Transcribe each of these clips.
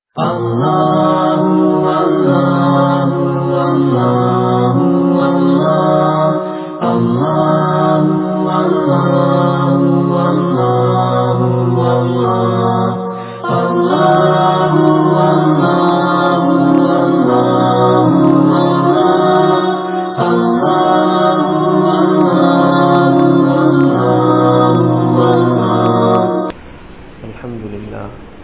الحمد لله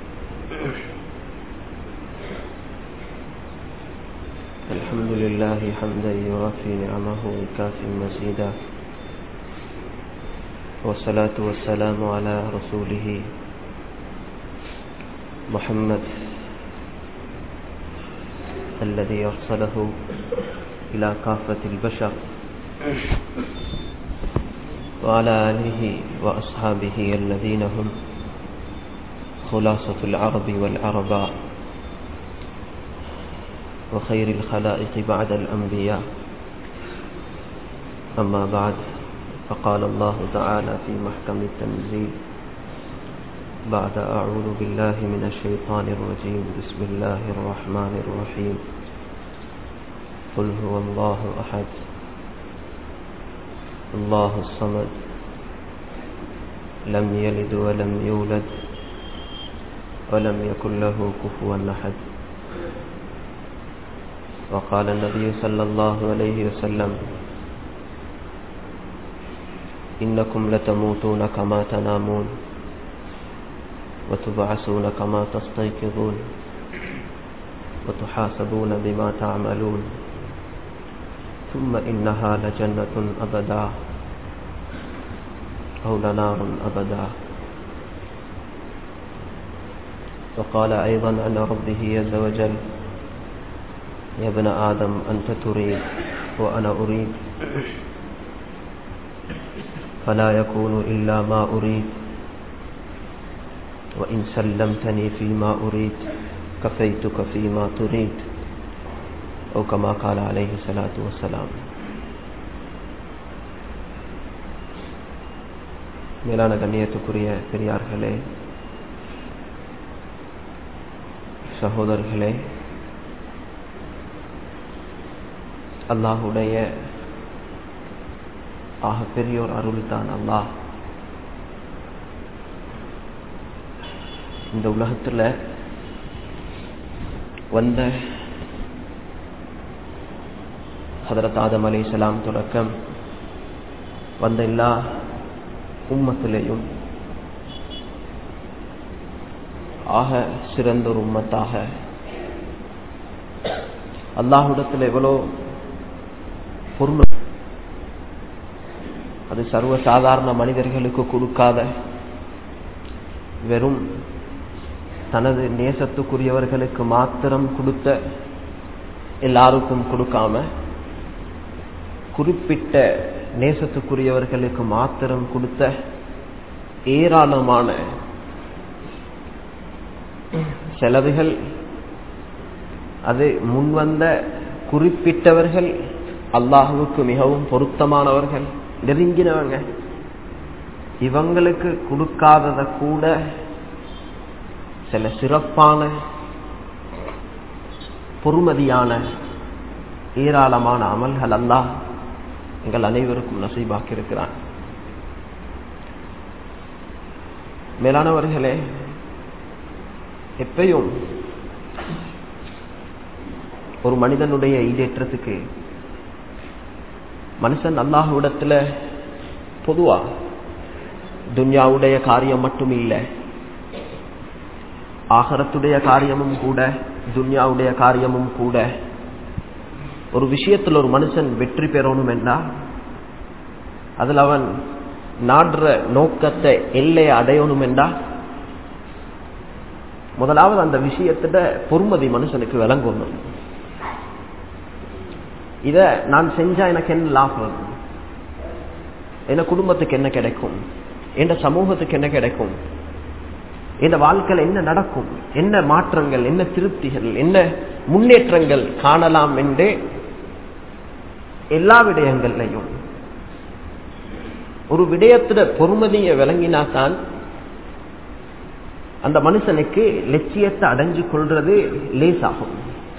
الحمد لله حمدا يوافي نعمه ويكافي مزيدا والصلاة والسلام على رسوله محمد الذي أرسله إلى كافة البشر وعلى آله وأصحابه الذين هم خلاصة العرب والعرباء وخير الخلائق بعد الأنبياء أما بعد فقال الله تعالى في محكم التنزيل بعد أعوذ بالله من الشيطان الرجيم بسم الله الرحمن الرحيم قل هو الله أحد الله الصمد لم يلد ولم يولد ولم يكن له كفوا أحد وقال النبي صلى الله عليه وسلم إنكم لتموتون كما تنامون وتبعثون كما تستيقظون وتحاسبون بما تعملون ثم إنها لجنة أبدا أو لنار أبدا وقال أيضا عن ربه عز وجل يا ابن آدم أنت تريد وأنا أريد فلا يكون إلا ما أريد وإن سلمتني فيما أريد كفيتك فيما تريد أو كما قال عليه الصلاة والسلام மேலான கண்ணியத்துக்குரிய பெரியார்களே சகோதரர்களே அல்லாஹுடைய ஆக பெரியோர் அருள்தான் அல்லாஹ் இந்த உலகத்தில் வந்த ஹதரத் ஆதம் அலை சலாம் தொடக்கம் வந்த எல்லா உம்மத்திலேயும் ஆக சிறந்த ஒரு உம்மத்தாக அல்லாஹுடத்தில் எவ்வளோ பொறுமை அது சர்வ சாதாரண மனிதர்களுக்கு கொடுக்காத வெறும் தனது நேசத்துக்குரியவர்களுக்கு மாத்திரம் கொடுத்த எல்லாருக்கும் கொடுக்காம குறிப்பிட்ட நேசத்துக்குரியவர்களுக்கு மாத்திரம் கொடுத்த ஏராளமான செலவுகள் அது முன்வந்த குறிப்பிட்டவர்கள் அல்லாஹுவுக்கு மிகவும் பொருத்தமானவர்கள் நெருங்கினவங்க இவங்களுக்கு கொடுக்காதத கூட சில சிறப்பான பொறுமதியான ஏராளமான அமல்கள் அல்லாஹ் எங்கள் அனைவருக்கும் நசீபாக்கி இருக்கிறான் மேலானவர்களே எப்பயும் ஒரு மனிதனுடைய ஈடேற்றத்துக்கு மனுஷன் அல்லாஹுவிடத்துல பொதுவா துன்யாவுடைய காரியம் மட்டும் இல்லை ஆகரத்துடைய காரியமும் கூட துன்யாவுடைய காரியமும் கூட ஒரு விஷயத்தில் ஒரு மனுஷன் வெற்றி பெறணும் என்றா அதில் அவன் நாடுற நோக்கத்தை எல்லையை அடையணும் என்றா முதலாவது அந்த விஷயத்திட பொறுமதி மனுஷனுக்கு விளங்கணும் இத நான் செஞ்சா எனக்கு என்ன லாபம் என் குடும்பத்துக்கு என்ன கிடைக்கும் என் சமூகத்துக்கு என்ன கிடைக்கும் என் வாழ்க்கையில் என்ன நடக்கும் என்ன மாற்றங்கள் என்ன திருப்திகள் என்ன முன்னேற்றங்கள் காணலாம் என்று எல்லா விடயங்கள்லையும் ஒரு விடயத்துல பொறுமதியை விளங்கினாதான் அந்த மனுஷனுக்கு லட்சியத்தை அடைஞ்சு கொள்றது லேசாகும்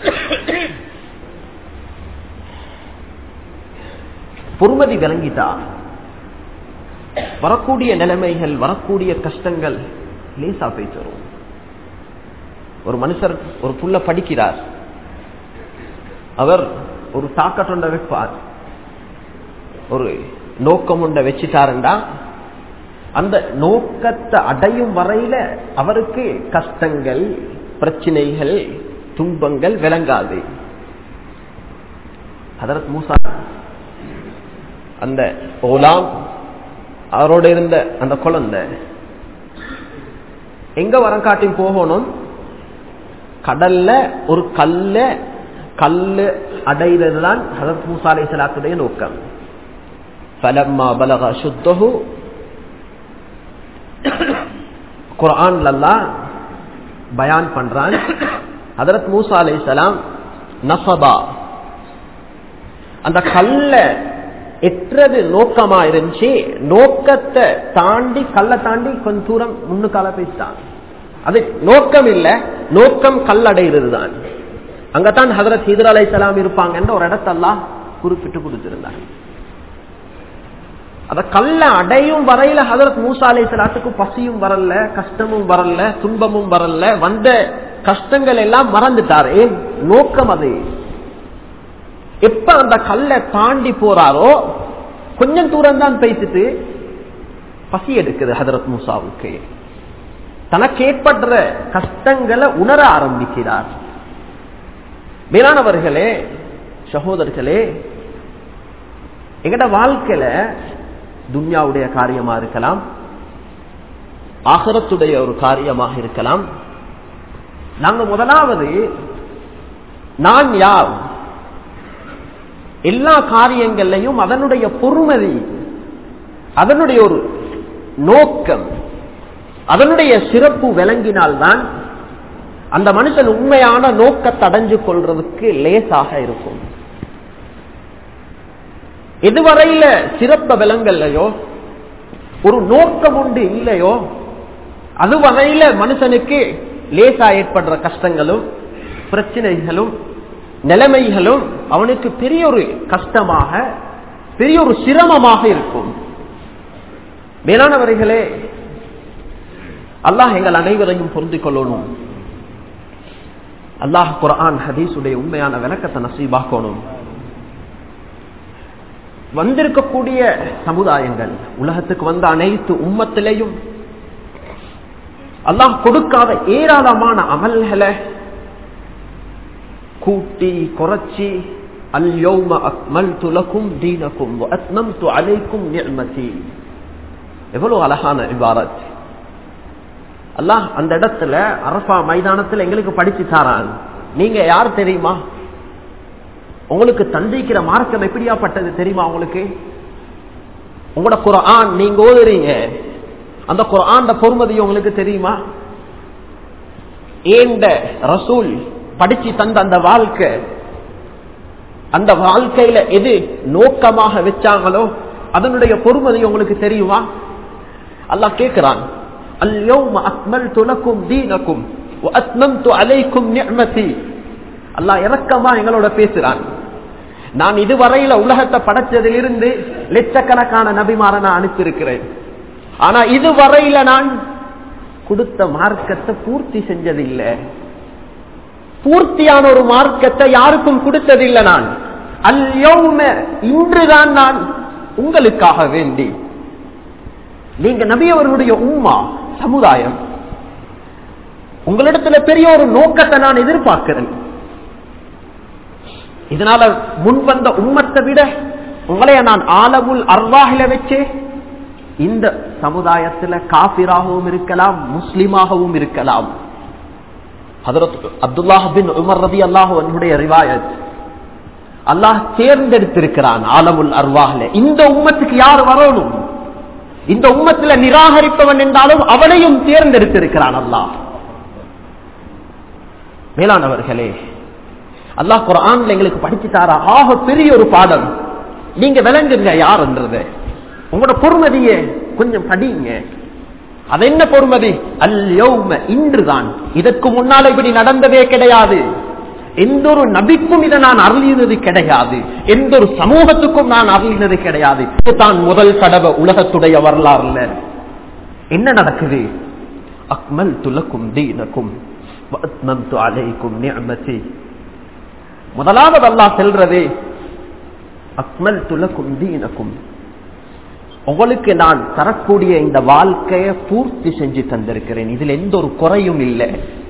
பொறுமதி விளங்கிட்டா வரக்கூடிய நிலைமைகள் வரக்கூடிய கஷ்டங்கள் லேசா போயிட்டு வரும் ஒரு மனுஷர் ஒரு புள்ள படிக்கிறார் அவர் ஒரு தாக்கத்தொண்ட வைப்பார் ஒரு நோக்கம் ஒன்றை வச்சுட்டாருண்டா அந்த நோக்கத்தை அடையும் வரையில அவருக்கு கஷ்டங்கள் பிரச்சனைகள் துன்பங்கள் விளங்காது அதற்கு மூசா அந்த ஓலாம் அவரோட இருந்த அந்த குழந்தை எங்க வரங்காட்டி போகணும் கடல்ல ஒரு கல்ல கல்லு அடைகிறது தான் ஹசரத் மூசா அலை சலாத்துடைய நோக்கம் فلما بلغ شده குரான்ல பயான் பண்றான் ஹதரத் மூசா அலை சலாம் நசபா அந்த கல்ல எற்றது நோக்கமா இருந்துச்சு நோக்கத்தை தாண்டி கல்ல தாண்டி கொஞ்ச தூரம் முன்னுக்கால பேசிட்டான் அது நோக்கம் இல்ல நோக்கம் கல்லடைகிறது தான் அங்கதான் ஹதரத் ஹிதர் அலை சலாம் இருப்பாங்கன்ற ஒரு இடத்தெல்லாம் குறிப்பிட்டு கொடுத்திருந்தாங்க அத கல்ல அடையும் வரையில ஹதரத் மூசா அலை சலாத்துக்கு பசியும் வரல கஷ்டமும் வரல துன்பமும் வரல வந்த கஷ்டங்கள் எல்லாம் மறந்துட்டார் ஏன் நோக்கம் அது எப்ப அந்த கல்லை தாண்டி போறாரோ கொஞ்சம் தூரம் தான் பேசிட்டு பசி எடுக்குது ஹதரத் மூசாவுக்கு தனக்கு ஏற்படுற கஷ்டங்களை உணர ஆரம்பிக்கிறார் மேலானவர்களே சகோதரர்களே எங்கட வாழ்க்கையில துன்யாவுடைய காரியமா இருக்கலாம் ஆகரத்துடைய ஒரு காரியமாக இருக்கலாம் நாங்க முதலாவது நான் யார் எல்லா காரியங்கள்லையும் அதனுடைய பொறுமதி அதனுடைய ஒரு நோக்கம் அதனுடைய சிறப்பு விளங்கினால்தான் அந்த மனுஷன் உண்மையான நோக்கத்தை அடைஞ்சு கொள்றதுக்கு லேசாக இருக்கும் எதுவரையில சிறப்ப விலங்கல்லையோ ஒரு நோக்கம் உண்டு இல்லையோ அதுவரையில மனுஷனுக்கு லேசா ஏற்படுற கஷ்டங்களும் பிரச்சனைகளும் நிலைமைகளும் அவனுக்கு பெரிய ஒரு கஷ்டமாக பெரிய ஒரு சிரமமாக இருக்கும் மேலானவர்களே அல்லாஹ் எங்கள் அனைவரையும் பொருந்திக் கொள்ளணும் அல்லாஹ் குரான் ஹதீஸுடைய உண்மையான விளக்கத்தை நசீபாக்கணும் வந்திருக்கக்கூடிய சமுதாயங்கள் உலகத்துக்கு வந்த அனைத்து உம்மத்திலையும் அல்லாஹ் கொடுக்காத ஏராளமான அமல்களை கூட்டி குறைச்சி அல்யோம அக்மல் துலக்கும் தீனக்கும் அத்னம் து அலைக்கும் நிர்மதி எவ்வளவு அழகான இபாரத் அல்லாஹ் அந்த இடத்துல அரபா மைதானத்தில் எங்களுக்கு படிச்சு தாரான் நீங்க யார் தெரியுமா உங்களுக்கு தந்திக்கிற மார்க்கம் எப்படியாப்பட்டது தெரியுமா உங்களுக்கு உங்களோட குரான் நீங்க ஓதுறீங்க அந்த குரான் பொறுமதி உங்களுக்கு தெரியுமா ஏண்ட ரசூல் படிச்சு தந்த அந்த வாழ்க்கை அந்த வாழ்க்கையில எது நோக்கமாக வச்சாங்களோ அதனுடைய பொறுமதி உங்களுக்கு தெரியுமா அல்லாஹ் கேட்கிறான் அல்யோம் அக்மல் துலக்கும் தீனக்கும் அத்னம் து அலைக்கும் நியமதி அல்லாஹ் இறக்கமா எங்களோட பேசுறான் நான் இதுவரையில உலகத்தை படைச்சதிலிருந்து லட்சக்கணக்கான நபிமார நான் அனுப்பியிருக்கிறேன் ஆனா இதுவரையில நான் கொடுத்த மார்க்கத்தை பூர்த்தி செஞ்சதில்லை பூர்த்தியான ஒரு மார்க்கத்தை யாருக்கும் கொடுத்ததில்லை நான் அல்யோம இன்றுதான் நான் உங்களுக்காக வேண்டி நீங்க நபியவர்களுடைய உம்மா சமுதாயம் உங்களிடத்துல பெரிய ஒரு நோக்கத்தை நான் எதிர்பார்க்கிறேன் இதனால முன் வந்த உம்மத்தை விட உங்களைய நான் ஆலமுல் அர்வாகில வச்சு இந்த சமுதாயத்துல காபிராகவும் இருக்கலாம் முஸ்லிமாகவும் இருக்கலாம் அப்துல்லாஹ் பின் உமர் ரதி அல்லாஹுடைய ரிவாயத் அல்லாஹ் தேர்ந்தெடுத்திருக்கிறான் ஆலமுல் அர்வாஹ்ல இந்த உம்மத்துக்கு யார் வரணும் இந்த உம்மத்துல நிராகரிப்பவன் என்றாலும் அவனையும் தேர்ந்தெடுத்திருக்கிறான் அல்லாஹ் மேலானவர்களே அல்லாஹ் குரான்ல எங்களுக்கு படிச்சு தாரா ஆக பெரிய ஒரு பாடம் நீங்க விளங்குங்க யாருன்றது உங்களோட பொறுமதியை கொஞ்சம் படிங்க அது என்ன பொறுமதி அல்யோம இன்றுதான் இதற்கு முன்னால் இப்படி நடந்ததே கிடையாது எந்த ஒரு நபிக்கும் இதை நான் அருளினது கிடையாது எந்த ஒரு சமூகத்துக்கும் நான் அருளினது கிடையாது இதுதான் முதல் தடவை உலகத்துடைய வரலாறுல என்ன நடக்குது அக்மல் துலக்கும் தீனக்கும் வஅத்மம்து அலைக்கும் நிஅமதி முதலாவது அல்லாஹ் செல்றதே அக்மல் துலக்கும் தீனக்கும் உங்களுக்கு நான் தரக்கூடிய இந்த வாழ்க்கையை பூர்த்தி செஞ்சு தந்திருக்கிறேன் இதுல எந்த ஒரு குறையும் இல்லை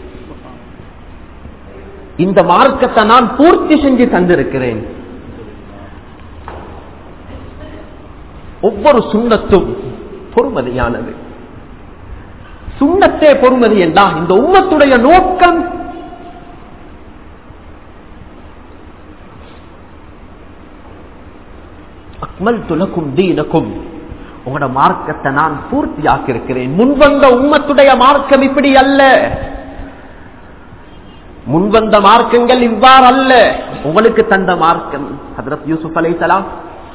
இந்த மார்க்கத்தை நான் பூர்த்தி செஞ்சு தந்திருக்கிறேன் ஒவ்வொரு சுண்ணத்தும் பொறுமதியானது சுண்ணத்தே பொறுமதி என்றா இந்த உம்மத்துடைய நோக்கம் அக்மல் துலக்கும் தீனக்கும் உங்களோட மார்க்கத்தை நான் பூர்த்தியாக்கி இருக்கிறேன் முன்வந்த உம்மத்துடைய மார்க்கம் இப்படி அல்ல முன்வந்த மார்க்கங்கள் இவ்வாறு அல்ல உங்களுக்கு தந்த மார்க்கம் ஹதரத் யூசுப் அலைசலாம்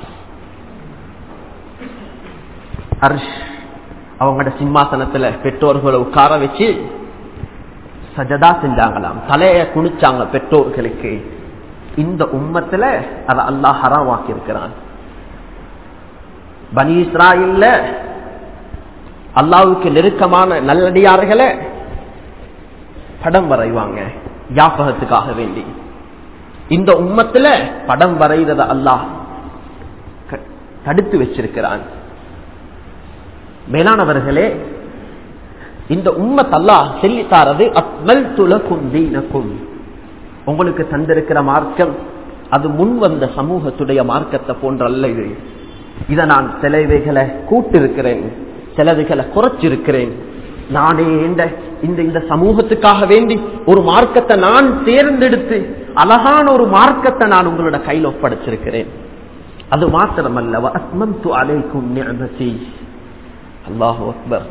அர்ஷ் அவங்களோட சிம்மாசனத்துல பெற்றோர்களை உட்கார வச்சு சஜதா செஞ்சாங்களாம் தலைய குனிச்சாங்க பெற்றோர்களுக்கு இந்த உம்மத்துல அதை அல்லாஹ் ஹராமாக்கி இருக்கிறான் பனி இஸ்ராயில்ல அல்லாவுக்கு நெருக்கமான நல்லடியார்களை படம் வரைவாங்க யாபகத்துக்காக வேண்டி இந்த உம்மத்துல படம் வரைகிறத அல்லாஹ் க- தடுத்து வச்சிருக்கிறான் மேலானவர்களே இந்த உம்மத் அல்லாஹ் சொல்லித்தாரது அக்மல் துலக்கும் தீனக்கும் உங்களுக்கு தந்திருக்கிற மார்க்கம் அது முன் வந்த சமூகத்துடைய மார்க்கத்தை போன்ற அல்ல இது இதை நான் சிலவைகளை கூட்டிருக்கிறேன் சிலதுகளை குறைச்சிருக்கிறேன் நானே இந்த இந்த இந்த சமூகத்துக்காக வேண்டி ஒரு மார்க்கத்தை நான் தேர்ந்தெடுத்து அழகான ஒரு மார்க்கத்தை நான் உங்களோட கையில் ஒப்படைச்சிருக்கிறேன் அது மாத்திரமல்ல அஸ்மந்து அலைக்கும் நிஅமதி அல்லாஹு அக்பர்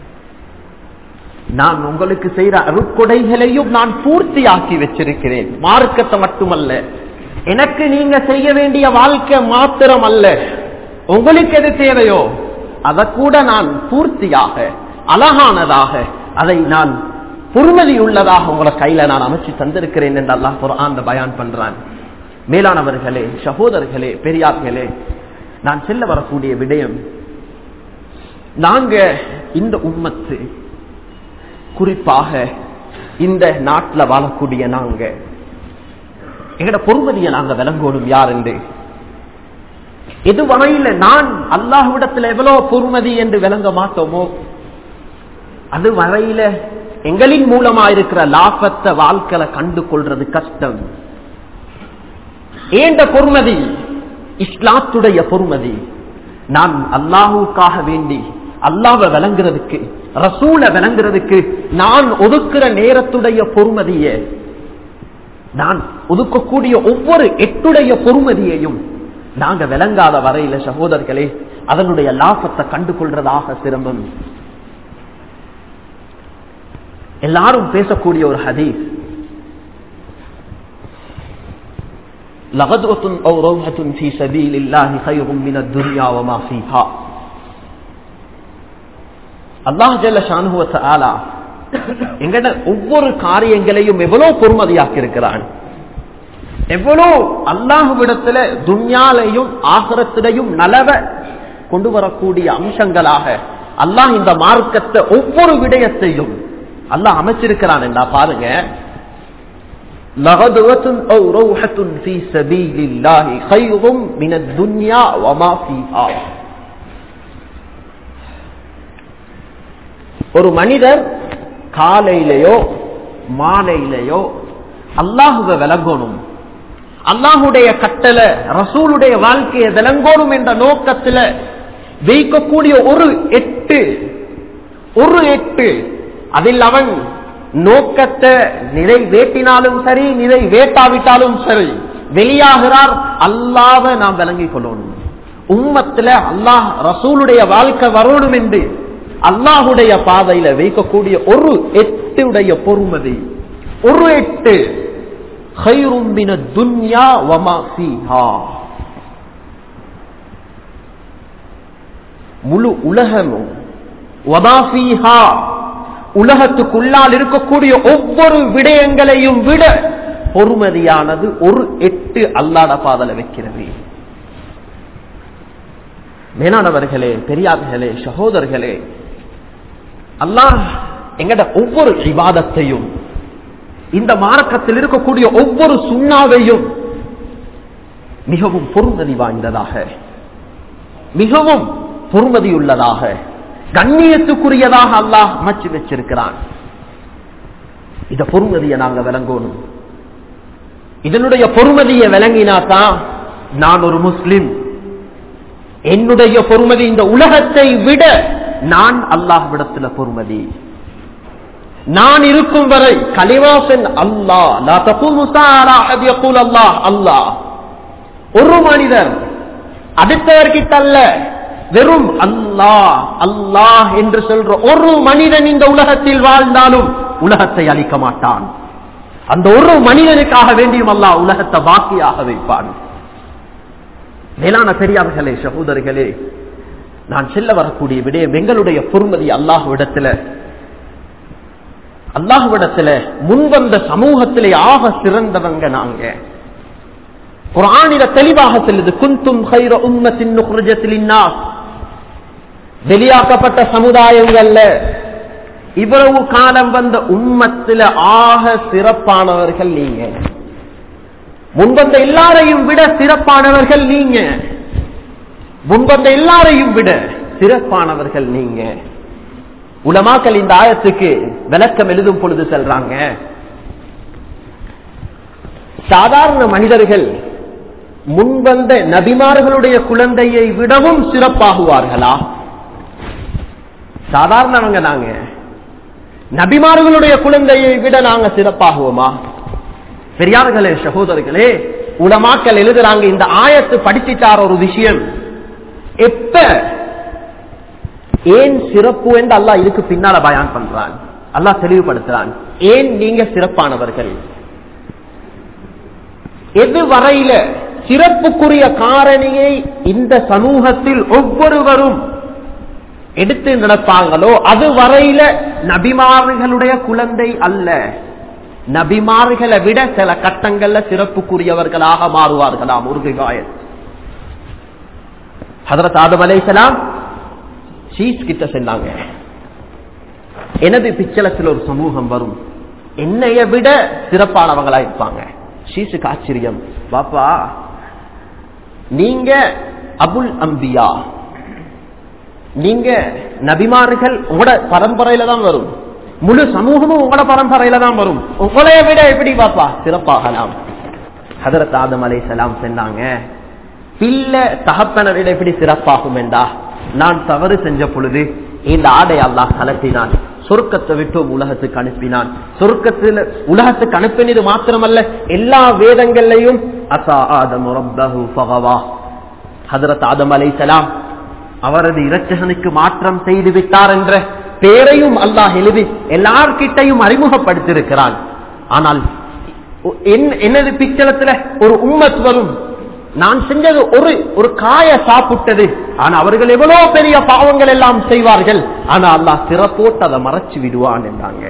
நான் உங்களுக்கு செய்யற அருட்கொடைகளையும் நான் பூர்த்தியாக்கி வச்சிருக்கிறேன் மார்க்கத்தை மட்டுமல்ல எனக்கு நீங்க செய்ய வேண்டிய வாழ்க்கை மாத்திரம் அல்ல உங்களுக்கு எது தேவையோ அதை கூட நான் பூர்த்தியாக அழகானதாக அதை நான் பொறுமதி உள்ளதாக உங்களை கையில நான் அமைச்சு தந்திருக்கிறேன் என்று அல்லாஹ் குர்ஆன்ல பயான் பண்றான் மேலானவர்களே சகோதரர்களே பெரியார்களே நான் செல்ல வரக்கூடிய விடயம் நாங்க இந்த உம்மத்து குறிப்பாக இந்த நாட்டில் வாழக்கூடிய நாங்க எங்கட பொறுமதியை நாங்க விளங்கோடும் யார் என்று எது வரையில நான் அல்லாஹ்விடத்தில் எவ்வளவு பொறுமதி என்று விளங்க மாட்டோமோ அது வரையில எங்களின் மூலமா இருக்கிற லாபத்தை வாழ்க்கையில கண்டு கொள்றது கஷ்டம் ஏண்ட பொறுமதி இஸ்லாத்துடைய பொறுமதி நான் அல்லாஹுக்காக வேண்டி அல்லாஹ்வை விளங்குறதுக்கு ரசூல விளங்குறதுக்கு நான் ஒதுக்குற நேரத்துடைய பொறுமதிய நான் ஒதுக்கக்கூடிய ஒவ்வொரு எட்டுடைய பொறுமதியையும் நாங்க விளங்காத வரையில சகோதரர்களே அதனுடைய லாபத்தை கண்டு கொள்றதாக சிரமம் எல்லாரும் பேசக்கூடிய ஒரு ஹதீஸ் لغدوة أو روحة في سبيل الله خير من الدنيا وما فيها அல்லாஹ் ஜல்ல ஷானுவத்த ஆலா எங்கட ஒவ்வொரு காரியங்களையும் எவ்வளவு பொறுமதியாக்கி இருக்கிறான் எவ்வளோ அல்லாஹுவிடத்துல துன்யாலையும் ஆகரத்திலையும் நலவ கொண்டு வரக்கூடிய அம்சங்களாக அல்லாஹ் இந்த மார்க்கத்தை ஒவ்வொரு விடயத்தையும் அல்லாஹ் அமைச்சிருக்கிறான் என்றா பாருங்க لغدوة أو روحة في سبيل الله خير من الدنيا وما فيها ஒரு மனிதர் காலையிலேயோ மாலையிலேயோ அல்லாஹுவை விளங்கணும் அல்லாஹுடைய கட்டளை ரசூலுடைய வாழ்க்கையை விளங்கணும் என்ற நோக்கத்துல வைக்கக்கூடிய ஒரு எட்டு ஒரு எட்டு அதில் அவன் நோக்கத்தை நிறைவேற்றினாலும் சரி நிறைவேற்றாவிட்டாலும் சரி வெளியாகிறார் அல்லாத நாம் விளங்கிக் கொள்ளணும் உம்மத்துல அல்லாஹ் ரசூலுடைய வாழ்க்கை வரணும் என்று அல்லாஹுடைய பாதையில வைக்கக்கூடிய ஒரு எட்டுடைய பொறுமதி ஒரு எட்டு خيرمن الدنيا وما فيها முழு உலகமும் வதாஃபீஹா உலகத்துக்குள்ளால் இருக்கக்கூடிய ஒவ்வொரு விடயங்களையும் விட பொறுமதியானது ஒரு எட்டு அல்லாட பாதல வைக்கிறது மேலானவர்களே பெரியார்களே சகோதரர்களே அல்லாஹ் எங்கட ஒவ்வொரு விவாதத்தையும் இந்த மார்க்கத்தில் இருக்கக்கூடிய ஒவ்வொரு சுண்ணாவையும் மிகவும் பொறுமதி வாய்ந்ததாக மிகவும் பொறுமதி உள்ளதாக கண்ணியத்துக்குரியதாக அல்லாஹ் அமைச்சு வச்சிருக்கிறான் இத பொறுமதியை நாங்க விளங்கணும் இதனுடைய பொறுமதியை விளங்கினாதான் நான் ஒரு முஸ்லிம் என்னுடைய பொறுமதி இந்த உலகத்தை விட நான் அல்லாஹ்விடத்துல பொறுமதி நான் இருக்கும் வரை கலிவாசன் அல்லாஹ் அல்லாஹ் அல்லாஹ் ஒரு மனிதர் அடுத்தவர்கிட்ட அல்ல வெறும் அல்லாஹ் அல்லாஹ் என்று சொல்ற ஒரு மனிதன் இந்த உலகத்தில் வாழ்ந்தாலும் உலகத்தை அழிக்க மாட்டான் அந்த ஒரு மனிதனுக்காக வேண்டியும் அல்லாஹ் உலகத்தை பாக்கியாக வைப்பான் மேலான பெரியார்களே சகோதரர்களே நான் செல்ல வரக்கூடிய விடயம் எங்களுடைய பொறுமதி அல்லாஹ்விடத்துல அல்லாஹ்விடத்துல முன்வந்த சமூகத்திலே ஆக சிறந்தவங்க நாங்க குரானில தெளிவாக செல்லுது குந்தும் ஹைர உம்மத்தின் வெளியாக்கப்பட்ட சமுதாயங்கள்ல இவ்வளவு காலம் வந்த உம்மத்தில ஆக சிறப்பானவர்கள் நீங்க முன்வந்த எல்லாரையும் விட சிறப்பானவர்கள் நீங்க முன்வந்த எல்லாரையும் விட சிறப்பானவர்கள் நீங்க உலமாக்கள் இந்த ஆயத்துக்கு விளக்கம் எழுதும் பொழுது செல்றாங்க சாதாரண மனிதர்கள் முன்வந்த நபிமார்களுடைய குழந்தையை விடவும் சிறப்பாகுவார்களா சாதாரணவங்க நாங்க நபிமார்களுடைய குழந்தையை விட நாங்க சிறப்பாகுவோமா பெரியார்களே சகோதரர்களே உலமாக்கள் எழுதுறாங்க இந்த ஆயத்து படிச்சுட்டார் ஒரு விஷயம் எப்ப ஏன் சிறப்பு என்று அல்லாஹ் இதுக்கு பின்னால பயான் பண்றான் அல்லாஹ் தெளிவுபடுத்துறான் ஏன் நீங்க சிறப்பானவர்கள் எது வரையில சிறப்புக்குரிய காரணியை இந்த சமூகத்தில் ஒவ்வொருவரும் எடுத்து நடப்பாங்களோ அது வரையில நபிமார்களுடைய குழந்தை அல்ல நபிமார்களை விட சில கட்டங்கள்ல சிறப்புக்குரியவர்களாக மாறுவார்களாம் ஒரு விவாயத் ஹதரத் ஆதம் அலைசலாம் சீஸ் கிட்ட சென்றாங்க எனது பிச்சலத்தில் ஒரு சமூகம் வரும் என்னைய விட சிறப்பானவங்களா இருப்பாங்க ஷீசுக்கு ஆச்சரியம் பாப்பா நீங்க அபுல் அம்பியா நீங்க நபிமார்கள் உங்களோட பரம்பரையில தான் வரும் முழு சமூகமும் உங்களோட பரம்பரையில தான் வரும் உங்களைய விட எப்படி பாப்பா சிறப்பாகலாம் ஹதரத் ஆதம் அலை சலாம் சொன்னாங்க பிள்ளை தகப்பனை விட எப்படி சிறப்பாகும் என்றா நான் தவறு செஞ்ச பொழுது இந்த ஆடை அல்லாஹ் கலத்தினான் சொர்க்கத்தை விட்டு உலகத்துக்கு அனுப்பினான் சொர்க்கத்தில் உலகத்துக்கு அனுப்பினது மாத்திரமல்ல எல்லா வேதங்கள்லையும் அசா ஆதம் ரப்பஹு ஃபகவா ஹதரத் ஆதம் அலைசலாம் அவரது இரட்சகனுக்கு மாற்றம் செய்து விட்டார் என்ற பேரையும் அல்லாஹ் எழுதி எல்லார்கிட்டையும் அறிமுகப்படுத்தியிருக்கிறான் ஆனால் எனது பிச்சலத்துல ஒரு உம்மத் வரும் நான் செஞ்சது ஒரு ஒரு காய சாப்பிட்டது ஆனா அவர்கள் எவ்வளவு பெரிய பாவங்கள் எல்லாம் செய்வார்கள் ஆனா அல்லாஹ் சிறப்போட்டு அதை மறைச்சு விடுவான் என்றாங்க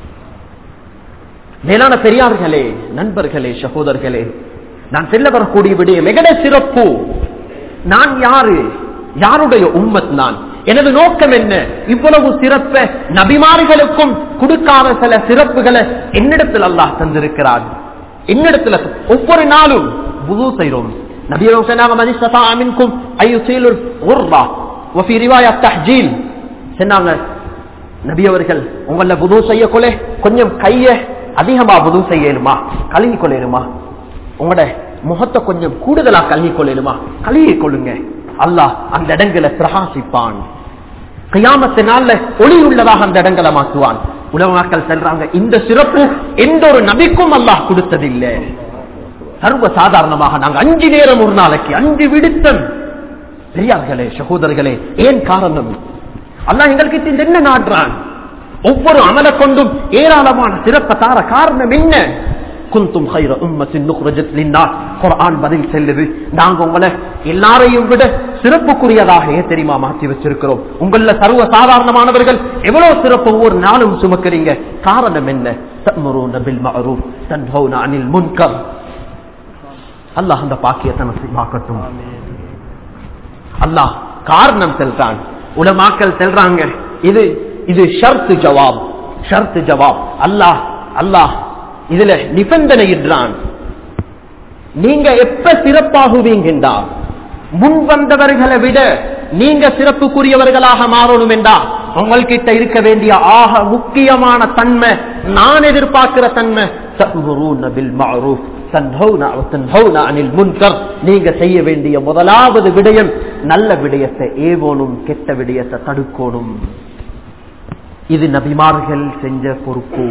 மேலான பெரியார்களே நண்பர்களே சகோதரர்களே நான் செல்ல வரக்கூடிய விடயம் எகட சிறப்பு நான் யாரு யாருடைய உம்மத் நான் எனது நோக்கம் என்ன இவ்வளவு சிறப்ப நபிமார்களுக்கும் கொடுக்காத சில சிறப்புகளை என்னிடத்தில் அல்லாஹ் தந்திருக்கிறான் என்னிடத்துல ஒவ்வொரு நாளும் புது செய்கிறோம் நபியரும் சொன்னாங்க மனிஸ்தா அமின்கும் ஐயுசீலுல் உர்ரா வஃபி ரிவாயா தஹ்ஜீல் சொன்னாங்க நபி அவர்கள் உங்கள புது செய்ய கொலை கொஞ்சம் கைய அதிகமா புது செய்யணுமா கழுவி கொள்ளணுமா உங்களோட முகத்தை கொஞ்சம் கூடுதலா கழுவி கொள்ளணுமா கழுவி கொள்ளுங்க அல்லாஹ் அந்த இடங்களை பிரகாசிப்பான் கையாமத்தினால ஒளி உள்ளதாக அந்த இடங்களை மாற்றுவான் உலகமாக்கள் செல்றாங்க இந்த சிறப்பு எந்த ஒரு நபிக்கும் அல்லாஹ் கொடுத்ததில்லை சர்வ சாதாரணமாக நாங்க அஞ்சு நேரம் ஒரு நாளைக்கு அஞ்சு விடுத்தம் பெரியார்களே சகோதரர்களே ஏன் காரணம் அல்லாஹ் எங்களுக்கு இந்த என்ன நாடுறான் ஒவ்வொரு அமலை கொண்டும் ஏராளமான சிறப்பை தார காரணம் என்ன குந்தும் ஹைர உம்மத்தின் நுக்ரஜத் லின்னாஸ் குர்ஆன் பதில் செல்லுது நாங்க உங்களை எல்லாரையும் விட சிறப்புக்குரியதாக ஏன் தெரியுமா மாற்றி வச்சிருக்கிறோம் உங்கள சர்வ சாதாரணமானவர்கள் எவ்வளவு சிறப்பு ஒவ்வொரு நாளும் சுமக்கிறீங்க காரணம் என்ன தம்முரூன பில் மஅரூஃப் தன்ஹவுன அனில் முன்கர் அல்லாஹ் அந்த பாக்கியத்தை நசீபாக்கட்டும் அல்லாஹ் காரணம் செல்றான் உலமாக்கள் செல்றாங்க இது இது ஷர்த்து ஜவாப் ஷர்த்து ஜவாப் அல்லாஹ் அல்லாஹ் இதுல நிபந்தனையிடுறான் நீங்க எப்ப சிறப்பாகுவீங்கண்டா முன் வந்தவர்களை விட நீங்க சிறப்புக்குரியவர்களாக மாறணும் என்றா உங்கள்கிட்ட இருக்க வேண்டிய ஆக முக்கியமான தன்மை நான் எதிர்பார்க்கிற தன்மை தأمرون بالمعروف تنهون أو تنهون عن المنكر நீங்க செய்ய வேண்டிய முதலாவது விடயம் நல்ல விடயத்தை ஏவோனும் கெட்ட விடயத்தை தடுக்கணும் இது நபிமார்கள் செஞ்ச பொறுப்பு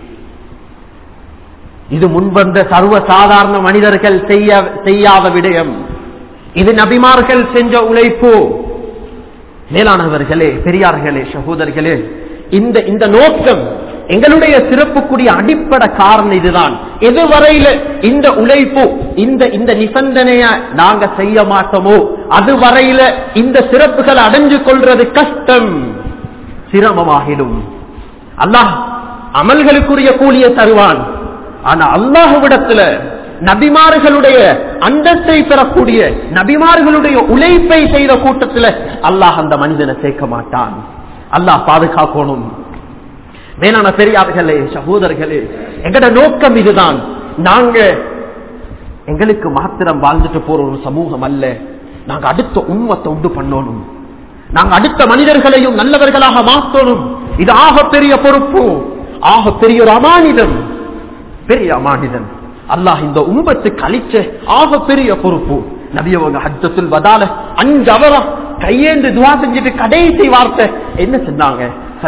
இது முன்வந்த சர்வ சாதாரண மனிதர்கள் செய்ய செய்யாத விடயம் இது நபிமார்கள் செஞ்ச உழைப்பு மேலானவர்களே பெரியார்களே சகோதரர்களே இந்த இந்த நோக்கம் எங்களுடைய சிறப்புக்குரிய அடிப்படை காரணம் இதுதான் எதுவரையில இந்த உழைப்பு இந்த இந்த நிபந்தனைய நாங்க செய்ய மாட்டோமோ அதுவரையில இந்த சிறப்புகள் அடைஞ்சு கொள்றது கஷ்டம் சிரமமாகிடும் அல்லாஹ் அமல்களுக்குரிய கூலியை தருவான் ஆனா அல்லாஹுவிடத்துல நபிமார்களுடைய அந்தஸ்தை பெறக்கூடிய நபிமார்களுடைய உழைப்பை செய்த கூட்டத்துல அல்லாஹ் அந்த மனிதனை சேர்க்க மாட்டான் அல்லாஹ் பாதுகாக்கணும் மேலான பெரியார்களே சகோதரர்களே எங்கட நோக்கம் இதுதான் நாங்க எங்களுக்கு மாத்திரம் வாழ்ந்துட்டு போற ஒரு சமூகம் அல்ல நாங்க அடுத்த உண்மத்தை உண்டு பண்ணணும் நாங்க அடுத்த மனிதர்களையும் நல்லவர்களாக மாற்றணும் இது ஆக பெரிய பொறுப்பு ஆக பெரிய ஒரு அமானிதம் பெரிய அமானிதம் அல்லாஹ் இந்த உண்பத்துக்கு அளிச்ச ஆக பெரிய பொறுப்பு நபியவங்க ஹஜ்ஜத்துல் வதால அஞ்சு அவரம் கையேந்து துவா செஞ்சுட்டு கடைசி வார்த்தை என்ன சொன்னாங்க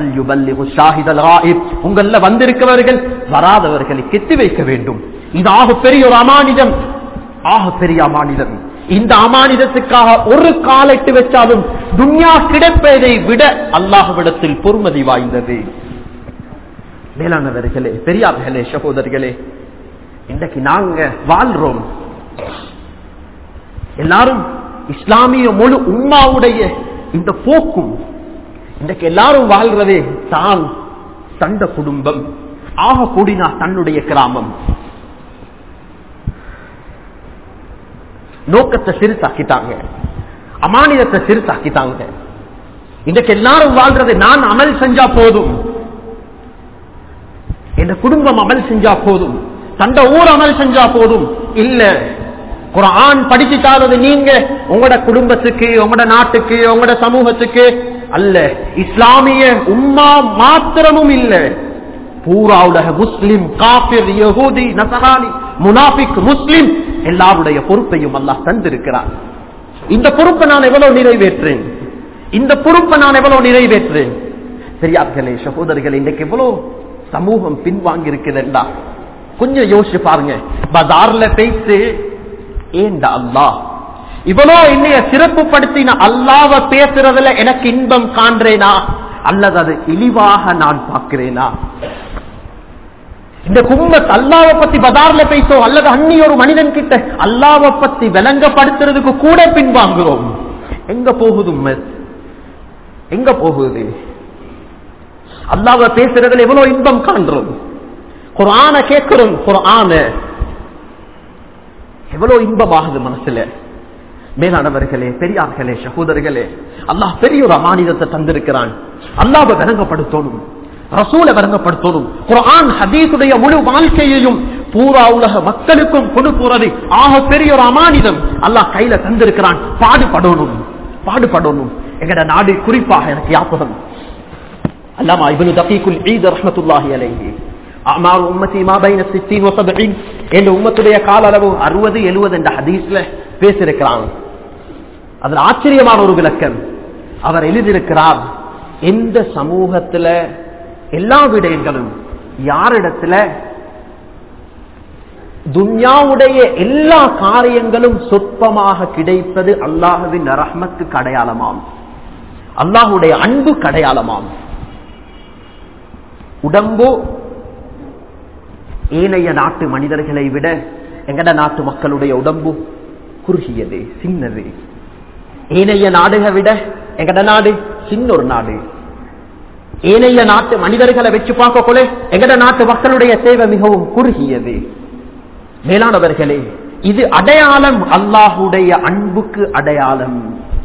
உங்கள வந்திருக்கிறவர்கள் வராதவர்களை கெட்டி வைக்க வேண்டும் இது ஆக பெரிய ஒரு அமானிதம் ஆக பெரிய அமானிதம் இந்த அமானிதத்துக்காக ஒரு காலட்டு வச்சாலும் துன்யா கிடைப்பதை விட அல்லாஹ்விடத்தில் பொறுமதி வாய்ந்தது மேலானவர்களே பெரியார்களே சகோதரர்களே இன்றைக்கு நாங்க வாழ்றோம் எல்லாரும் இஸ்லாமிய முழு உம்மாவுடைய இந்த போக்கும் இன்றைக்கு எல்லாரும் வாழ்றதே தான் தண்ட குடும்பம் ஆக கூடினா தன்னுடைய கிராமம் நோக்கத்தை சிறுசாக்கிட்டாங்க அமானிதத்தை சிறுசாக்கிட்டாங்க இன்றைக்கு எல்லாரும் வாழ்றது நான் அமல் செஞ்சா போதும் இந்த குடும்பம் அமல் செஞ்சா போதும் தண்ட ஊர் அமல் செஞ்சா போதும் இல்ல குரான் படிச்சுட்டாரது நீங்க உங்களோட குடும்பத்துக்கு உங்களோட நாட்டுக்கு உங்களோட சமூகத்துக்கு அல்ல இஸ்லாமிய உம்மா மாத்திரமும் இல்ல பூரா உலக முஸ்லிம் காபிர் யகூதி நசரானி முனாபிக் முஸ்லிம் எல்லாருடைய பொறுப்பையும் அல்லாஹ் தந்திருக்கிறார் இந்த பொறுப்பை நான் எவ்வளவு நிறைவேற்றேன் இந்த பொறுப்பை நான் எவ்வளவு நிறைவேற்றேன் பெரியார்களே சகோதரர்களே இன்றைக்கு எவ்வளவு சமூகம் பின்வாங்கி இருக்குதுண்டா கொஞ்சம் யோசிச்சு பாருங்க பஜார்ல பேசி ஏண்டா அல்லா இவ்வளோ என்னைய சிறப்புப்படுத்தின அல்லாவ பேசுறதுல எனக்கு இன்பம் காண்றேனா அல்லது அது இழிவாக நான் பார்க்கிறேனா இந்த கும்பத் அல்லாவை பத்தி பதார்ல பேசோ அல்லது அன்னி ஒரு மனிதன் கிட்ட அல்லாவை பத்தி விளங்கப்படுத்துறதுக்கு கூட பின்வாங்குறோம் எங்க போகுது உம்மத்? எங்க போகுது அல்லாவை பேசுறதுல எவ்வளவு இன்பம் காண்றோம் குரான கேட்கிறோம் குரான எவ்வளவு இன்பமாகுது மனசுல மேலானவர்களே பெரியார்களே சகோதரர்களே அல்லாஹ் பெரிய ஒரு அமானிதத்தை தந்திருக்கிறான் அல்லாவை விளங்கப்படுத்தணும் ரசூலை விளங்கப்படுத்தணும் குரான் ஹதீசுடைய முழு வாழ்க்கையையும் பூரா உலக மக்களுக்கும் கொடுக்கிறது ஆக பெரிய ஒரு அமானிதம் அல்லாஹ் கையில தந்திருக்கிறான் பாடுபடணும் பாடுபடணும் எங்கட நாடு குறிப்பாக எனக்கு யாபகம் அல்லாமா இவனு தபீக்குல் ஈத் ரஹமத்துல்லாஹி அலைஹி அமார் உம்மத்தி மா பைன சித்தீன் வ சபீன் என்ற உம்மத்துடைய கால அளவு அறுபது எழுபது என்ற ஹதீஸ்ல பேசியிருக்கிறான் அதுல ஆச்சரியமான ஒரு விளக்கம் அவர் எழுதியிருக்கிறார் எந்த சமூகத்துல எல்லா விடயங்களும் யாரிடத்துல துன்யாவுடைய எல்லா காரியங்களும் சொற்பமாக கிடைப்பது அல்லாஹுவின் ரஹ்மத்துக்கு அடையாளமாம் அல்லாஹுடைய அன்பு கடையாளமாம் உடம்போ ஏனைய நாட்டு மனிதர்களை விட எங்கட நாட்டு மக்களுடைய உடம்பு குறுகியது சின்னது ஏனைய நாடுகளை விட எங்கட நாடு சின்ன ஒரு நாடு ஏனைய நாட்டு மனிதர்களை வச்சு பார்க்கக்குள்ள எங்கட நாட்டு மக்களுடைய சேவை மிகவும் குறுகியது மேலானவர்களே இது அடையாளம் அல்லாஹுடைய அன்புக்கு அடையாளம்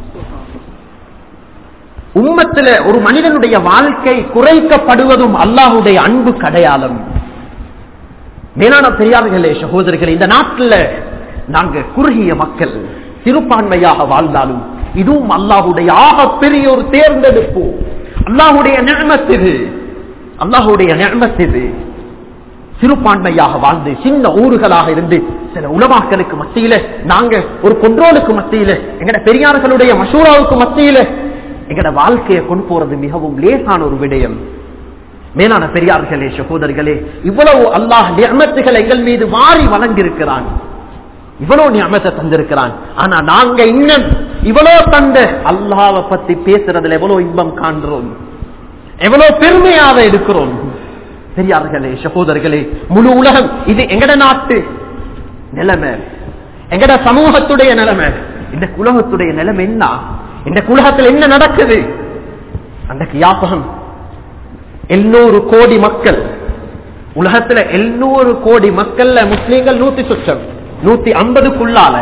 உம்மத்துல ஒரு மனிதனுடைய வாழ்க்கை குறைக்கப்படுவதும் அல்லாஹுடைய அன்புக்கு அடையாளம் மேலான பெரியார்களே சகோதரர்களே இந்த நாட்டில் நாங்க குறுகிய மக்கள் சிறுபான்மையாக வாழ்ந்தாலும் இதுவும் அல்லாஹுடைய ஆக பெரிய ஒரு தேர்ந்தெடுப்பு அல்லாஹுடைய நியமத்திது அல்லாஹுடைய நியமத்திது சிறுபான்மையாக வாழ்ந்து சின்ன ஊர்களாக இருந்து சில உலமாக்களுக்கு மத்தியில நாங்க ஒரு கொன்றோலுக்கு மத்தியில எங்கட பெரியார்களுடைய மசூராவுக்கு மத்தியில எங்கட வாழ்க்கையை கொண்டு போறது மிகவும் லேசான ஒரு விடயம் மேலான பெரியார்களே சகோதரர்களே இவ்வளவு அல்லாஹ் நியமத்துகள் எங்கள் மீது மாறி வழங்கியிருக்கிறான் இவ்வளவு நியமத்தை தந்திருக்கிறான் ஆனா நாங்க இன்னும் இவ்வளவு தந்த அல்லாவை பத்தி பேசுறதுல எவ்வளவு இன்பம் காண்றோம் எவ்வளவு பெருமையாக இருக்கிறோம் பெரியார்களே சகோதரர்களே முழு உலகம் இது எங்கட நாட்டு நிலைமை எங்கட சமூகத்துடைய நிலைமை இந்த உலகத்துடைய நிலைமை என்ன இந்த உலகத்தில் என்ன நடக்குது அந்த யாபகம் எண்ணூறு கோடி மக்கள் உலகத்துல எழுநூறு கோடி மக்கள்ல முஸ்லீம்கள் நூத்தி சுற்றம் நூத்தி ஐம்பதுக்குள்ளால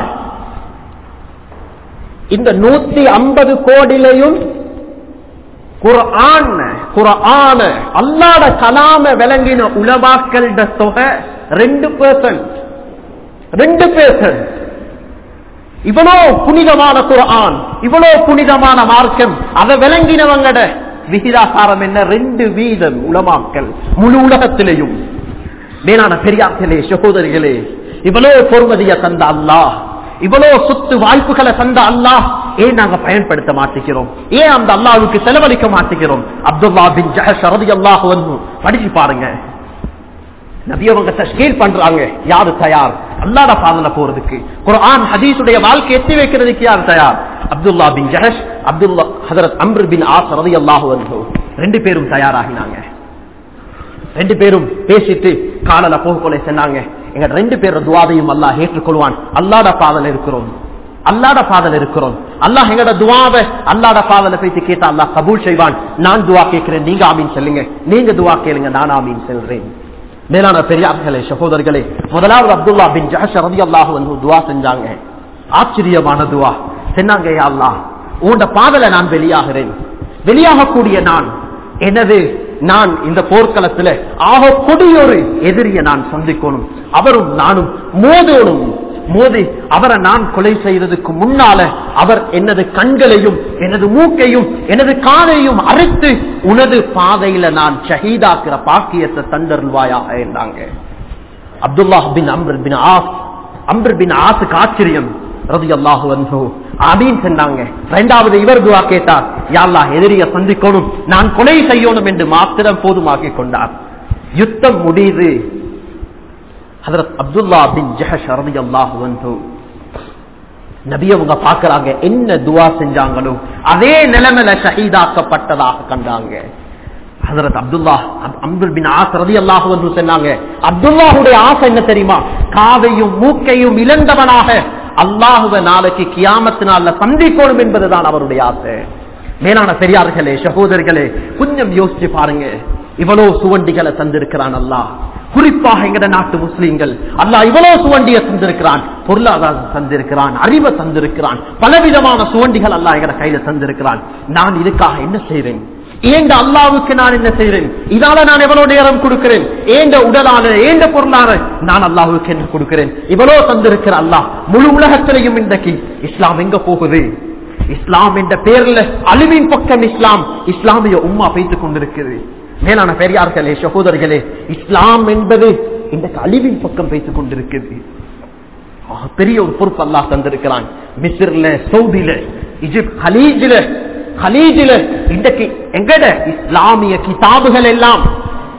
இந்த நூத்தி ஐம்பது கோடிலையும் குரான் குரான அல்லாட கலாம விளங்கின உலமாக்கள தொகை ரெண்டு பெர்சன்ட் ரெண்டு பெர்சன்ட் இவ்வளோ புனிதமான குரான் இவ்வளோ புனிதமான மார்க்கம் அதை விளங்கினவங்கட விகிதாசாரம் என்ன ரெண்டு வீதம் உலமாக்கள் முழு உலகத்திலேயும் மேலான பெரியார்களே சகோதரிகளே இவ்வளவு பொறுமதிய தந்த அல்லாஹ் இவ்வளவு சொத்து வாய்ப்புகளை தந்த அல்லாஹ் ஏன் நாங்க பயன்படுத்த மாட்டேங்கிறோம் ஏன் அந்த அல்லாவுக்கு செலவழிக்க மாட்டேங்கிறோம் அப்துல்லா பின் ஜஹஷ் ரதி அல்லாஹ் வந்து படிச்சு பாருங்க நபியவங்க தஸ்கீல் பண்றாங்க யாரு தயார் அல்லாத பாதல போறதுக்கு குர்ஆன் ஹதீஸுடைய வாழ்க்கை எத்தி வைக்கிறதுக்கு யார் தயார் அப்துல்லா பின் ஜஹஷ் அப்துல்லா ஹதரத் அம்ரு பின் ஆஸ் ரதி அல்லாஹ் வந்து ரெண்டு பேரும் தயாராகினாங்க ரெண்டு பேரும் பேசிட்டு காணல போகக்கொள்ள சொன்னாங்க எங்க ரெண்டு பேர் துவாவையும் அல்லாஹ் ஏற்றுக்கொள்வான் அல்லாட பாதல இருக்கிறோம் அல்லாட பாதல இருக்கிறோம் அல்லாஹ் எங்கட துவாவை அல்லாட பாதல பேசி கேட்டா அல்லாஹ் கபூல் செய்வான் நான் துவா கேட்கிறேன் நீங்க ஆமீன் சொல்லுங்க நீங்க துவா கேளுங்க நான் ஆமீன் செல்றேன் மேலான பெரியார்களே சகோதரர்களே முதலாவது அப்துல்லா பின் ஜஹஷ் ரதி அல்லாஹ் வந்து துவா செஞ்சாங்க ஆச்சரியமான துவா சொன்னாங்க யா அல்லாஹ் உண்ட பாதல நான் வெளியாகிறேன் வெளியாகக்கூடிய நான் எனது நான் இந்த போர்க்களத்துல ஆக கொடியொரு எதிரிய நான் சந்திக்கணும் அவரும் நானும் மோதோனும் மோதி அவரை நான் கொலை செய்யறதுக்கு முன்னால அவர் எனது கண்களையும் எனது மூக்கையும் எனது காதையும் அரைத்து உனது பாதையில நான் ஷஹீதாக்குற பாக்கியத்தை தந்தருள்வாயாக என்றாங்க Abdullah bin Amr bin As Amr bin ஆசுக்கு ஆச்சரியம் ரதி அல்லாஹு வந்தோ அப்படின்னு சொன்னாங்க இரண்டாவது இவர் துவா கேட்டார் யாழ்லா எதிரிய சந்திக்கணும் நான் கொலை செய்யணும் என்று மாத்திரம் போதுமாக்கிக் கொண்டார் யுத்தம் முடியுது ஹதரத் அப்துல்லா பின் ஜஹஷ் ரதி அல்லாஹு வந்தோ நபி அவங்க பாக்குறாங்க என்ன துவா செஞ்சாங்களோ அதே நிலைமையில ஷஹீதாக்கப்பட்டதாக கண்டாங்க ஹசரத் அப்துல்லா அப்துல் பின் ஆஸ் ரதி அல்லாஹு வந்து சொன்னாங்க அப்துல்லாஹுடைய ஆசை என்ன தெரியுமா காதையும் மூக்கையும் இழந்தவனாக அல்லாஹுவ நாளைக்கு கியாமத்து நாள்ல சந்திக்கணும் என்பதுதான் அவருடைய ஆசை மேலான பெரியார்களே சகோதரர்களே கொஞ்சம் யோசிச்சு பாருங்க இவ்வளவு சுவண்டிகளை தந்திருக்கிறான் அல்லாஹ் குறிப்பாக எங்கட நாட்டு முஸ்லீம்கள் அல்லாஹ் இவ்வளவு சுவண்டிய தந்திருக்கிறான் பொருளாதாரம் தந்திருக்கிறான் அறிவை தந்திருக்கிறான் பலவிதமான சுவண்டிகள் அல்லாஹ் எங்கட கையில தந்திருக்கிறான் நான் இதுக்காக என்ன செய்றேன் ஏண்ட அல்லாவுக்கு நான் என்ன செய்றேன் இதால நான் எவ்வளவு நேரம் கொடுக்கிறேன் ஏண்ட உடலான ஏண்ட பொருளான நான் அல்லாவுக்கு என்ன கொடுக்கிறேன் இவ்வளவு தந்திருக்கிற அல்லாஹ் முழு உலகத்திலையும் இன்றைக்கு இஸ்லாம் எங்க போகுது இஸ்லாம் என்ற பேர்ல அழிவின் பக்கம் இஸ்லாம் இஸ்லாமிய உம்மா வைத்துக் கொண்டிருக்கிறது மேலான பெரியார்களே சகோதரர்களே இஸ்லாம் என்பது இன்றைக்கு அழிவின் பக்கம் வைத்துக் கொண்டிருக்கிறது பெரிய ஒரு பொறுப்பு அல்லாஹ் தந்திருக்கிறான் மிஸ்ர்ல சவுதியில இஜிப்ட் ஹலீஜில ஹலீஜில இன்றைக்கு எங்கட இஸ்லாமிய கிதாபுகள் எல்லாம்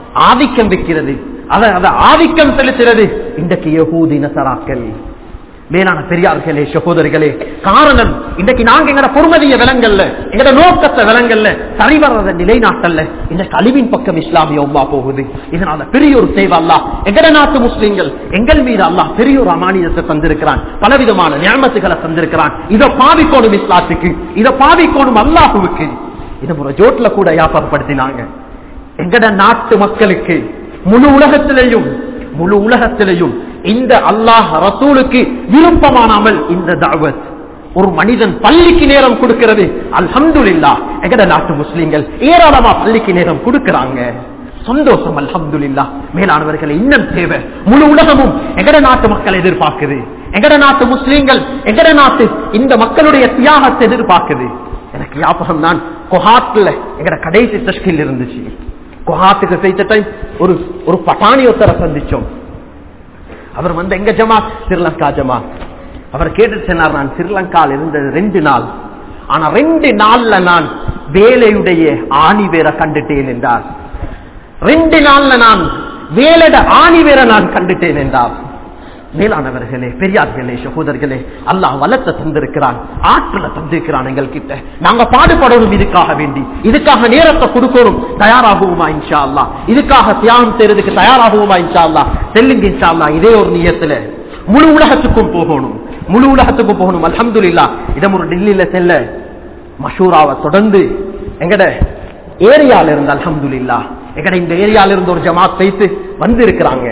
ஆதிக்கம் வைக்கிறது அத அத ஆதிக்கம் செலுத்துறது இன்றைக்கு யகூதி நசராக்கள் மேலான பெரியார்களே சகோதரிகளே காரணம் இன்னைக்கு நாங்க எங்கட பொறுமதிய விலங்கல்ல எங்கட நோக்கத்தை விலங்கல்ல சரிவரத நிலைநாட்டல்ல இந்த கழிவின் பக்கம் இஸ்லாமிய உமா போகுது இதனால பெரிய ஒரு சேவை அல்லா எங்கட நாட்டு முஸ்லிம்கள் எங்கள் மீது அல்லாஹ் பெரிய ஒரு அமானியத்தை தந்திருக்கிறான் பலவிதமான நியமத்துகளை தந்திருக்கிறான் இதை பாவிக்கோணும் இஸ்லாத்துக்கு இதை பாவிக்கோணும் அல்லாஹுவுக்கு இதை ஒரு ஜோட்ல கூட வியாபாரப்படுத்தினாங்க எங்கட நாட்டு மக்களுக்கு முழு உலகத்திலேயும் முழு உலகத்திலேயும் இந்த அல்லாஹ் ரசூலுக்கு விருப்பமான அமல் இந்த தாவத் ஒரு மனிதன் பள்ளிக்கு நேரம் கொடுக்கிறது அல்ஹம்துலில்லா எங்கட நாட்டு முஸ்லிம்கள் ஏராளமா பள்ளிக்கு நேரம் கொடுக்கிறாங்க சந்தோஷம் அல்ஹம்துலில்லா மேலானவர்களை இன்னும் தேவை முழு உலகமும் எங்கட நாட்டு மக்கள் எதிர்பார்க்குது எங்கட நாட்டு முஸ்லிம்கள் எங்கட நாட்டு இந்த மக்களுடைய தியாகத்தை எதிர்பார்க்குது எனக்கு ஞாபகம் தான் கொஹாட்ல எங்கட கடைசி தஷ்கில் இருந்துச்சு கொஹாத்துக்கு செய்த டைம் ஒரு ஒரு பட்டாணி ஒருத்தரை சந்திச்சோம் அவர் வந்து எங்க ஜமா ஸ்ரீலங்கா ஜமா அவர் கேட்டு சொன்னார் நான் ஸ்ரீலங்காவில் இருந்தது ரெண்டு நாள் ஆனா ரெண்டு நாள்ல நான் வேலையுடைய ஆணி வேற கண்டுட்டேன் என்றார் ரெண்டு நாள்ல நான் வேலைட ஆணி வேற நான் கண்டுட்டேன் என்றார் மேலானவர்களே பெரியார்களே சகோதரர்களே அல்லாஹ் வளத்தை தந்திருக்கிறான் ஆற்றலை தந்திருக்கிறான் எங்கள் கிட்ட நாங்க பாடுபடணும் இதுக்காக வேண்டி இதுக்காக நேரத்தை கொடுக்கணும் தயாராகுவோமா இன்ஷா அல்லா இதுக்காக தியாகம் செய்யறதுக்கு தயாராகுவோமா இன்ஷா அல்லா செல்லுங்க இன்ஷா அல்லா இதே ஒரு நியத்துல முழு உலகத்துக்கும் போகணும் முழு உலகத்துக்கும் போகணும் அலமதுல்லா இடம் ஒரு டெல்லியில செல்ல மஷூராவை தொடர்ந்து எங்கட ஏரியால இருந்து அலமதுல்லா எங்கட இந்த ஏரியால இருந்து ஒரு ஜமாத் வைத்து வந்து இருக்கிறாங்க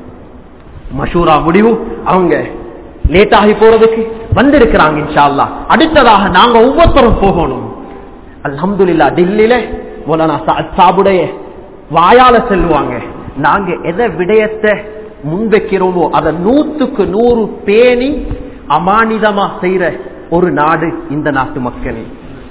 மஷூரா முடிவு அவங்க லேட் ஆகி போறதுக்கு வந்திருக்கிறாங்க இன்ஷா அல்லா அடுத்ததாக நாங்க ஒவ்வொருத்தரும் போகணும் அல்ஹம்துலில்லா டெல்லியில மோலானா சாபுடைய வாயால செல்லுவாங்க நாங்க எதை விடயத்தை முன்வைக்கிறோமோ அதை நூத்துக்கு நூறு பேணி அமானிதமா செய்யற ஒரு நாடு இந்த நாட்டு மக்களே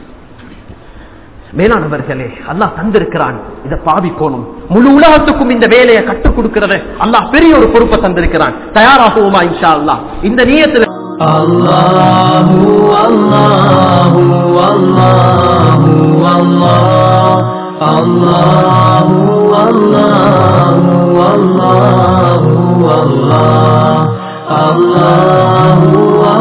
மேலானவர்களே அல்லாஹ் தந்திருக்கிறான் இதை பாவிக்கணும் முழு உலகத்துக்கும் இந்த வேலையை கற்றுக் கொடுக்கிறத அல்லாஹ் பெரிய ஒரு பொறுப்பை தந்திருக்கிறான் தயாராகுவோமா இன்ஷா அல்லாஹ் இந்த நீயத்துல அல்லாஹு அல்லாஹு அல்லாஹு அல்லாஹ் அல்லாஹு அல்லாஹு அல்லாஹ் அல்லாஹு